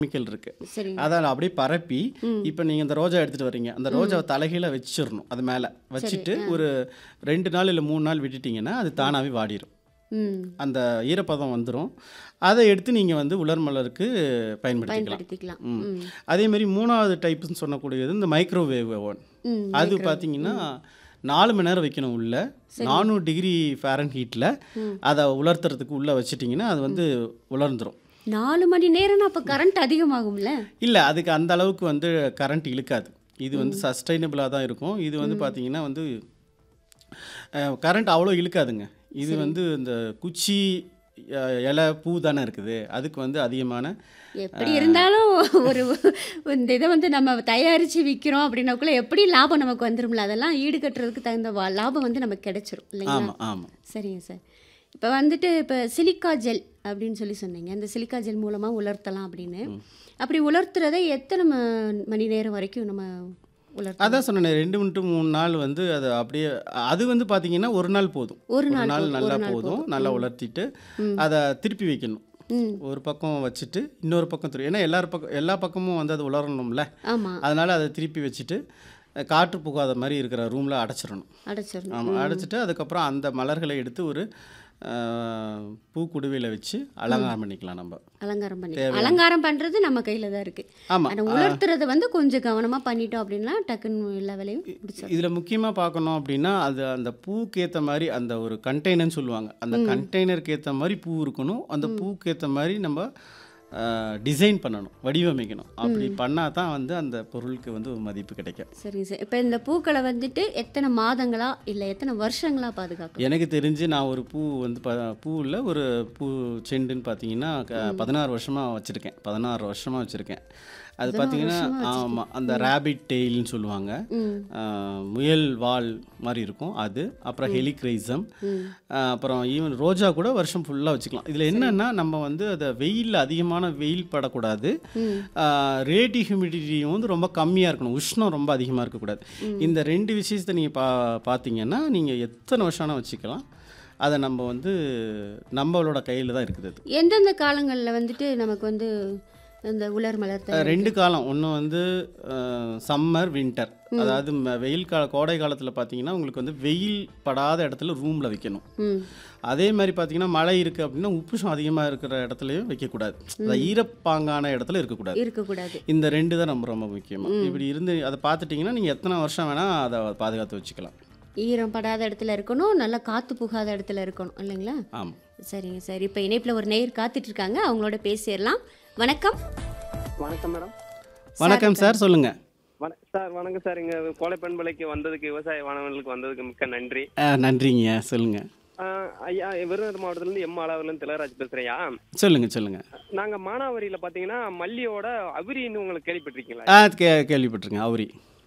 Chemical இருக்கு சரிங்க அதை அப்படியே பரப்பி இப்போ நீங்கள் இந்த ரோஜா எடுத்துகிட்டு வர்றீங்க அந்த ரோஜாவை தலைகீழ வச்சிடணும் அது மேலே வச்சுட்டு ஒரு ரெண்டு நாள் இல்லை மூணு நாள் விட்டுட்டிங்கன்னா அது தானாகவே வாடிடும் ம் அந்த ஈரப்பதம் வந்துடும் அதை எடுத்து நீங்கள் வந்து உலர் மலருக்கு பயன்படுத்திக்கலாம் பயன்படுத்திக்கலாம் ம். ம் அதே மாதிரி மூணாவது டைப்னு சொல்லக்கூடியது இந்த மைக்ரோவேவ் ஓவன் ம் அது பார்த்தீங்கன்னா நாலு மணி நேரம் வைக்கணும் உள்ள நானூறு டிகிரி ஃபேரன் ஹீட்டில் அதை உலர்த்துறதுக்கு உள்ளே வச்சிட்டிங்கன்னா அது வந்து உலர்ந்துரும் நாலு மணி நேரம்னா அப்போ கரண்ட் அதிகமாகும்ல இல்லை அதுக்கு அந்த அளவுக்கு வந்து கரண்ட் இழுக்காது இது வந்து சஸ்டைனபிளாக தான் இருக்கும் இது வந்து பார்த்தீங்கன்னா வந்து கரண்ட் அவ்வளோ இழுக்காதுங்க இது வந்து இந்த குச்சி அஹ், இலை பூ தானே இருக்குது அதுக்கு வந்து அதிகமான எப்படி இருந்தாலும் ஒரு இந்த இதை வந்து நம்ம தயாரித்து விற்கிறோம் அப்படின்னாக்குள்ள எப்படி லாபம் நமக்கு வந்துரும்ல அதெல்லாம் ஈடுகட்டுறதுக்கு தகுந்த வா- லாபம் வந்து நமக்கு கிடைச்சிரும் இல்லைங்களா ஆமாம் ஆமாம் சரிங்க சார் இப்போ வந்துட்டு இப்போ சிலிக்கா ஜெல் அப்படின்னு சொல்லி சொன்னீங்க இந்த சிலிக்கா ஜெல் மூலமாக உலர்த்தலாம் அப்படின்னு அப்படி உலர்த்துறதை எத்தனை ம- மணி நேரம் வரைக்கும் நம்ம உலர்த்தலாம் அதான் சொன்னேன் ரெண்டு டு மூணு நாள் வந்து அது அப்படியே அது வந்து பார்த்தீங்கன்னா ஒரு நாள் போதும் ஒரு ஒரு நாள் நாள் போதும், நல்லா ஒரு நாள் போதும் நல்லா உலர்த்திட்டு அதை திருப்பி வைக்கணும் ம் ஒரு பக்கம் வச்சுட்டு இன்னொரு பக்கம் திருப்பி ஏன்னா எல்லார் பக்கம் எல்லா பக்கமும் வந்து அது உலரணும்ல ஆமாம் அதனால் அதை திருப்பி வச்சுட்டு அஹ், காற்று புகாத மாதிரி இருக்கிற ரூமில் அடைச்சிடணும் அடைச்சிடணும் ஆமாம் அடைச்சிட்டு அதுக்கப்புறம் அந்த மலர்களை எடுத்து ஒரு அஹ், பூக்குடுவையில் வச்சு அலங்காரம் பண்ணிக்கலாம் நம்ம அலங்காரம் பண்ணி அலங்காரம் பண்ணுறது நம்ம கையில் தான் இருக்குது ஆமாம் ஆனால் உலர்த்துறதை வந்து கொஞ்சம் கவனமாக பண்ணிட்டோம் அப்படின்னா டக்குன்னு எல்லா வேலையும் முடிச்சிடும் இதில் முக்கியமாக பார்க்கணும் அப்படின்னா அது அந்த பூக்கு ஏற்ற மாதிரி அந்த ஒரு கண்டெய்னர்னு சொல்லுவாங்க அந்த கண்டெய்னருக்கு ஏற்ற மாதிரி பூ இருக்கணும் அந்த பூக்கு ஏற்ற மாதிரி நம்ம டிசைன் பண்ணணும் வடிவமைக்கணும் அப்படி பண்ணால் தான் வந்து அந்த பொருளுக்கு வந்து ஒரு மதிப்பு கிடைக்கும் சரிங்க சார் இப்போ இந்த பூக்களை வந்துட்டு எத்தனை மாதங்களா இல்லை எத்தனை வருஷங்களா பாதுகாக்கும் எனக்கு தெரிஞ்சு நான் ஒரு பூ வந்து ப பூவில் ஒரு பூ செண்டுன்னு பார்த்தீங்கன்னா க- பதினாறு வருஷமாக வச்சுருக்கேன் பதினாறு வருஷமாக வச்சுருக்கேன் அது பார்த்தீங்கன்னா ஆமாம் அந்த ரேபிட் டெய்ல்னு சொல்லுவாங்க ம் ஆஹ், முயல் வால் மாதிரி இருக்கும் அது அப்புறம் ஹெலிக்ரைசம் அப்புறம் ஈவன் ரோஜா கூட வருஷம் ஃபுல்லாக வச்சுக்கலாம் இதில் என்னென்னா நம்ம வந்து அதை வெயிலில் அதிகமான வெயில் படக்கூடாது ரேட்டிவ் ஹியூமிடிட்டியும் வந்து ரொம்ப கம்மியாக இருக்கணும் உஷ்ணம் ரொம்ப அதிகமாக இருக்கக்கூடாது இந்த ரெண்டு விஷயத்தை நீங்கள் பா பார்த்தீங்கன்னா நீங்கள் எத்தனை வருஷம் வச்சுக்கலாம் அதை நம்ம வந்து நம்மளோட கையில் தான் இருக்குது அது எந்தெந்த காலங்களில் வந்துட்டு நமக்கு வந்து இந்த உலர் மலர் அஹ் ரெண்டு காலம் ஒன்று வந்து சம்மர் வின்டர் அதாவது ம- வெயில் கால கோடை காலத்தில் பார்த்தீங்கன்னா உங்களுக்கு வந்து வெயில் படாத இடத்துல ரூமில் வைக்கணும் ம் அதே மாதிரி பார்த்தீங்கன்னா மழை இருக்குது அப்படின்னா உப்புஷம் அதிகமாக இருக்கிற இடத்துலையும் வைக்கக்கூடாது அதாவது ஈரப்பாங்கான இடத்துல இருக்கக்கூடாது இருக்கக்கூடாது இந்த ரெண்டு தான் ரொம்ப ரொம்ப முக்கியமாக இப்படி இருந்து அதை பார்த்துட்டிங்கன்னா நீங்கள் எத்தனை வருஷம் வேணால் அதை பாதுகாத்து வச்சுக்கலாம் ஈரம் படாத இடத்துல இருக்கணும் நல்லா காற்று புகாத இடத்துல இருக்கணும் இல்லைங்களா ஆமாம் சரிங்க சார் இப்போ இணைப்பில் ஒரு நேயர் காத்துட்டு இருக்காங்க அவங்களோட பேசிடலாம் வணக்கம் வணக்கம் மேடம் வணக்கம் சார் சொல்லுங்கள் வண சார் வணக்கம் சார் இங்க கோலை பண்பலைக்கு வந்ததுக்கு விவசாய மாணவர்களுக்கு வந்ததுக்கு மிக்க நன்றி நன்றிங்க சொல்லுங்கள் ஆஹ் ஐயா விருதுநகர் மாவட்டத்திலிருந்து எம் அளவுலேருந்து திலகராஜ் பேசுறேன்யா சொல்லுங்கள் சொல்லுங்கள் நாங்க மானாவாரியில பாத்தீங்கன்னா மல்லியோட அவிரின்னு உங்களுக்கு கேள்விப்பட்டிருக்கீங்களா ஆ கே கேள்விப்பட்டிருக்கேன் அவுரி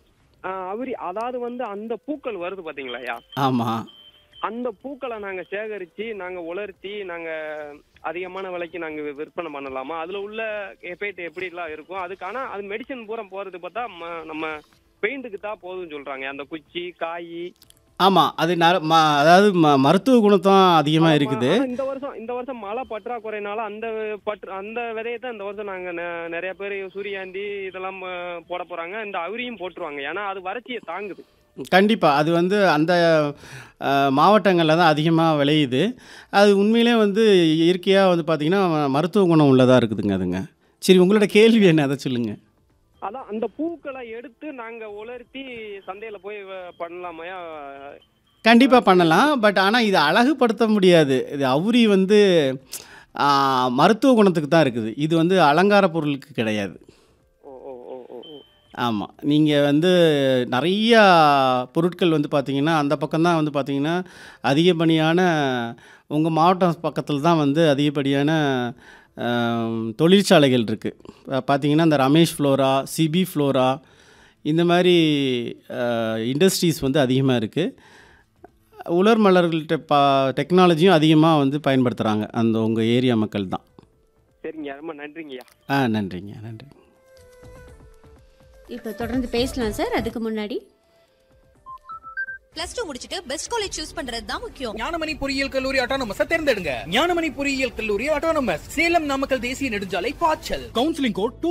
ஆஹ் அவிரி அதாவது வந்து அந்த பூக்கள் வருது பாத்தீங்களாயா ஆமாம் அந்த பூக்களை நாங்க சேகரிச்சு நாங்க உலர்த்தி நாங்க அதிகமான விலைக்கு நாங்க வி- விற்பனை பண்ணலாமா அதுல உள்ள எஃபெக்ட் எப்படி எல்லாம் இருக்கும் அதுக்கான அது மெடிசன் பூரா போறது பார்த்தா ம- நம்ம பெயிண்ட்டுக்கு தான் போதும்னு சொல்றாங்க அந்த குச்சி காய் ஆமாம் அது ந ம அதாவது ம மருத்துவ குணத்தான் அதிகமாக இருக்குது ஆனா இந்த வருஷம் இந்த வருஷம் மழை பற்றாக்குறைனால அந்த பற்று அந்த விதையை தான் இந்த வருஷம் நாங்க நெ- நிறைய பேர் சூரியாந்தி இதெல்லாம் அஹ், போட போறாங்க இந்த அவிரியும் போட்டுருவாங்க ஏன்னா அது வறட்சியை தாங்குது கண்டிப்பாக அது வந்து அந்த மாவட்டங்களில் தான் அதிகமாக விளையுது அது உண்மையிலே வந்து இயற்கையாக வந்து பார்த்திங்கன்னா மருத்துவ குணம் உள்ளதாக இருக்குதுங்க அதுங்க சரி உங்களோட கேள்வி என்ன அதை சொல்லுங்கள் அதான் அந்த பூக்களை எடுத்து நாங்க உலர்த்தி சந்தையில போய் வ- பண்ணலாமையா கண்டிப்பாக பண்ணலாம் பட் ஆனால் இது அழகுபடுத்த முடியாது இது அவுரி வந்து ஆ, மருத்துவ குணத்துக்கு தான் இருக்குது இது வந்து அலங்கார பொருளுக்கு கிடையாது ஓ ஓ ஓ ஓ ஓ. ஆமாம் நீங்கள் வந்து நிறையா பொருட்கள் வந்து பார்த்தீங்கன்னா அந்த பக்கம்தான் வந்து பார்த்தீங்கன்னா அதிகப்படியான உங்கள் மாவட்டம் பக்கத்தில் தான் வந்து அதிகப்படியான ஆம், தொழிற்சாலைகள் இருக்குது பார்த்தீங்கன்னா இந்த ரமேஷ் ஃப்ளோரா சிபி ஃப்ளோரா இந்த மாதிரி இண்டஸ்ட்ரீஸ் வந்து அதிகமாக இருக்குது உலர் மலர்கள்ட்ட பா டெக்னாலஜியும் அதிகமாக வந்து பயன்படுத்துகிறாங்க அந்த உங்கள் ஏரியா மக்கள் தான் சரிங்க ரொம்ப நன்றிங்கய்யா ஆ நன்றிங்க நன்றி இப்போ தொடர்ந்து பேசலாம் சார் அதுக்கு முன்னாடி பிளஸ் டூ முடிச்சிட்டு பெஸ்ட் காலேஜ் சூஸ் பண்றது தான் முக்கியம் ஞானமணி பொறியியல் கல்லூரி அட்டானமஸ் தேர்ந்தெடுங்க ஞானமணி பொறியியல் கல்லூரி அட்டானமஸ் சேலம் நாமக்கல் தேசிய நெடுஞ்சாலை பாய்ச்சல் கவுன்சிலிங் கோட் டூ